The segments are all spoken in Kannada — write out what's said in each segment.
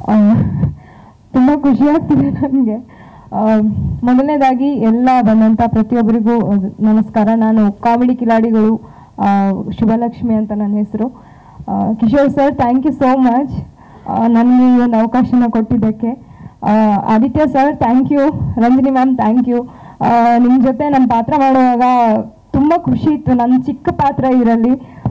ತುಂಬ ಖುಷಿ ಆಗ್ತಿದೆ ನನಗೆ ಮೊದಲನೇದಾಗಿ ಎಲ್ಲ ಬಂದಂಥ ಪ್ರತಿಯೊಬ್ಬರಿಗೂ ಅಹ್, ನಮಸ್ಕಾರ ನಾನು ಕಾಮಿಡಿ ಕಿಲಾಡಿಗಳು ಆ, ಶುಭಲಕ್ಷ್ಮಿ ಅಂತ ನನ್ನ ಹೆಸರು Kishore sir thank you so much ನನಗೆ ಈ ಒಂದು ಅವಕಾಶನ ಕೊಟ್ಟಿದ್ದಕ್ಕೆ ಆ, Aditya sir thank you Ranjani ma'am thank you ನಿಮ್ಮ ಜೊತೆ ನಾನು ಪಾತ್ರ ಮಾಡುವಾಗ ತುಂಬ ಖುಷಿ ಇತ್ತು ನನ್ನ ಚಿಕ್ಕ ಪಾತ್ರ ಇದರಲ್ಲಿ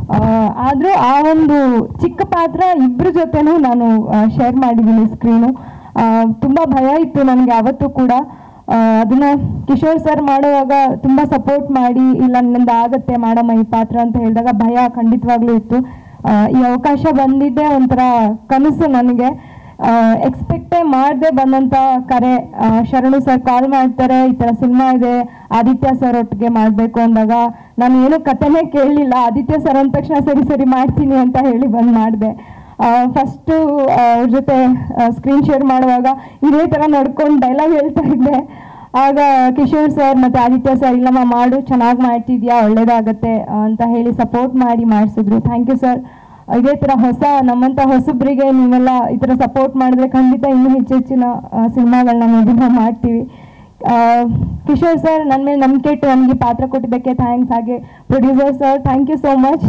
ಆದರೂ ಆ ಒಂದು ಚಿಕ್ಕ ಪಾತ್ರ ಇಬ್ಬರ ಜೊತೆನೂ ನಾನು ಶೇರ್ ಮಾಡಿದ್ದೀನಿ ಸ್ಕ್ರೀನು ತುಂಬ ಭಯ ಇತ್ತು ನನಗೆ ಅವತ್ತು ಕೂಡ ಆ, ಅದನ್ನ ಕಿಶೋರ್ ಸರ್ ಮಾಡುವಾಗ ತುಂಬ ಸಪೋರ್ಟ್ ಮಾಡಿ ಇಲ್ಲ ನನ್ನಿಂದ ಆಗತ್ತೆ ಮಾಡಮ್ಮ ಈ ಪಾತ್ರ ಅಂತ ಹೇಳಿದಾಗ ಭಯ ಖಂಡಿತವಾಗ್ಲೂ ಇತ್ತು ಆ, ಈ ಅವಕಾಶ ಬಂದಿದ್ದೇ ಒಂಥರ ಕನಸು ನನಗೆ ಎಕ್ಸ್ಪೆಕ್ಟೇ ಮಾಡದೆ ಬಂದಂಥ ಕರೆ ಆ, ಶರಣು ಸರ್ ಕಾಲ್ ಮಾಡ್ತಾರೆ ಈ ಥರ ಸಿನಿಮಾ ಇದೆ ಆದಿತ್ಯ ಸರ್ ಒಟ್ಟಿಗೆ ಮಾಡಬೇಕು ಅಂದಾಗ ನಾನು ಏನು ಕಥೆನೇ ಕೇಳಲಿಲ್ಲ ಆದಿತ್ಯ ಸರ್ ಅಂದ ತಕ್ಷಣ ಸರಿ ಸರಿ ಮಾಡ್ತೀನಿ ಅಂತ ಹೇಳಿ ಬಂದು ಮಾಡಿದೆ ಫಸ್ಟು ಅವ್ರ ಜೊತೆ ಸ್ಕ್ರೀನ್ ಶೇರ್ ಮಾಡುವಾಗ ಇದೇ ಥರ ನಡ್ಕೊಂಡು ಡೈಲಾಗ್ ಹೇಳ್ತಾ ಇದ್ದೆ ಆಗ ಕಿಶೋರ್ ಸರ್ ಮತ್ತು ಆದಿತ್ಯ ಸರ್ ಇಲ್ಲಮ್ಮ ಮಾಡು ಚೆನ್ನಾಗಿ ಮಾಡ್ತಿದ್ಯಾ ಒಳ್ಳೇದಾಗತ್ತೆ ಆ, ಅಂತ ಹೇಳಿ ಸಪೋರ್ಟ್ ಮಾಡಿ ಮಾಡಿಸಿದ್ರು ಥ್ಯಾಂಕ್ ಯು ಸರ್ ಇದೇ ಥರ ಹೊಸ ನಮ್ಮಂಥ ಹೊಸಬ್ರಿಗೆ ನೀವೆಲ್ಲ ಈ ಥರ ಸಪೋರ್ಟ್ ಮಾಡಿದ್ರೆ ಖಂಡಿತ ಇನ್ನೂ ಹೆಚ್ಚು ಹೆಚ್ಚಿನ ಸಿನಿಮಾಗಳನ್ನ ಮೇಬಿ ನಾವು ಮಾಡ್ತೀವಿ ಆ, ಕಿಶೋರ್ ಸರ್ ನನ್ನ ಮೇಲೆ ನಂಬಿಕೆ ಇಟ್ಟು ನನಗೆ ಪಾತ್ರ ಕೊಟ್ಟಿದ್ದಕ್ಕೆ ಥ್ಯಾಂಕ್ಸ್ ಹಾಗೆ producer sir thank you so much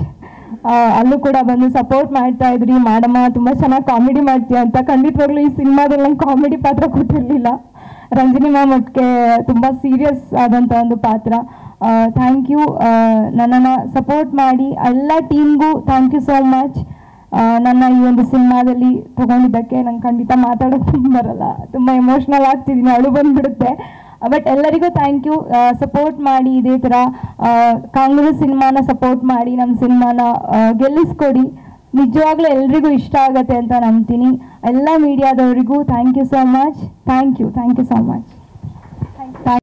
ಅಲ್ಲೂ ಕೂಡ ಬಂದು ಸಪೋರ್ಟ್ ಮಾಡ್ತಾ ಇದ್ರಿ ಮಾಡಮ್ಮ ತುಂಬ ಚೆನ್ನಾಗಿ ಕಾಮಿಡಿ ಮಾಡ್ತೀಯ ಅಂತ ಖಂಡಿತವಾಗ್ಲೂ ಈ ಸಿನಿಮಾದಲ್ಲಿ ನಂಗೆ ಕಾಮಿಡಿ ಪಾತ್ರ ಕೊಟ್ಟಿರಲಿಲ್ಲ ರಂಜನಿ ಮ್ಯಾಮ್ ಒಟ್ಟಿಗೆ ತುಂಬ ಸೀರಿಯಸ್ ಆದಂಥ ಒಂದು ಪಾತ್ರ ಥ್ಯಾಂಕ್ ಯು ನನ್ನನ್ನು ಸಪೋರ್ಟ್ ಮಾಡಿ ಎಲ್ಲ ಟೀಮ್ಗೂ ಥ್ಯಾಂಕ್ ಯು ಸೋ ಮಚ್ ನನ್ನ ಈ ಒಂದು ಸಿನಿಮಾದಲ್ಲಿ ತಗೊಂಡಿದ್ದಕ್ಕೆ ನಂಗೆ ಖಂಡಿತ ಮಾತಾಡೋಕೆ ಬರಲ್ಲ ತುಂಬ ಎಮೋಷ್ನಲ್ ಆಗ್ತಿದ್ದೀನಿ ಅಳು ಬಂದ್ಬಿಡುತ್ತೆ ಬಟ್ ಎಲ್ಲರಿಗೂ ಥ್ಯಾಂಕ್ ಯು ಸಪೋರ್ಟ್ ಮಾಡಿ ಇದೇ ಥರ ಕಾಂಗ್ರೆಸ್ ಸಿನಿಮಾನ ಸಪೋರ್ಟ್ ಮಾಡಿ ನಮ್ಮ ಸಿನಿಮಾನ ಗೆಲ್ಲಿಸ್ಕೊಡಿ ನಿಜವಾಗ್ಲೂ ಎಲ್ರಿಗೂ ಇಷ್ಟ ಆಗತ್ತೆ ಅಂತ ನಂಬ್ತೀನಿ ಎಲ್ಲ ಮೀಡಿಯಾದವರಿಗೂ thank you so much thank you thank you so much thank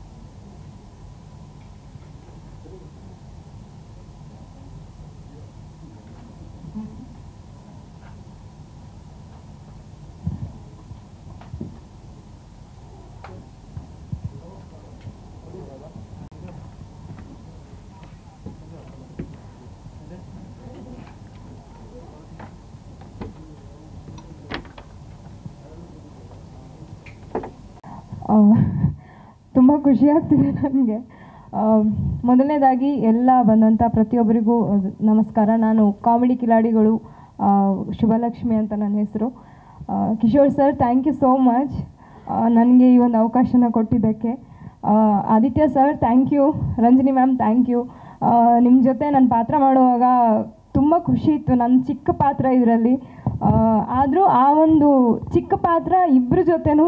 ತುಂಬ ಖುಷಿ ಆಗ್ತಿದೆ ನನಗೆ ಮೊದಲನೇದಾಗಿ ಎಲ್ಲ ಬಂದಂಥ ಪ್ರತಿಯೊಬ್ಬರಿಗೂ ಅಹ್, ನಮಸ್ಕಾರ ನಾನು ಕಾಮಿಡಿ ಕಿಲಾಡಿಗಳು ಆ, ಶುಭಲಕ್ಷ್ಮಿ ಅಂತ ನನ್ನ ಹೆಸರು ಆ, Kishore sir thank you so much ನನಗೆ ಈ ಒಂದು ಅವಕಾಶನ ಕೊಟ್ಟಿದ್ದಕ್ಕೆ ಆ, Aditya sir thank you Ranjani ma'am thank you ನಿಮ್ಮ ಜೊತೆ ನಾನು ಪಾತ್ರ ಮಾಡುವಾಗ ತುಂಬ ಖುಷಿ ಇತ್ತು ನನ್ನ ಚಿಕ್ಕ ಪಾತ್ರ ಇದರಲ್ಲಿ ಆದರೂ ಆ ಒಂದು ಚಿಕ್ಕ ಪಾತ್ರ ಇಬ್ಬರ ಜೊತೆನೂ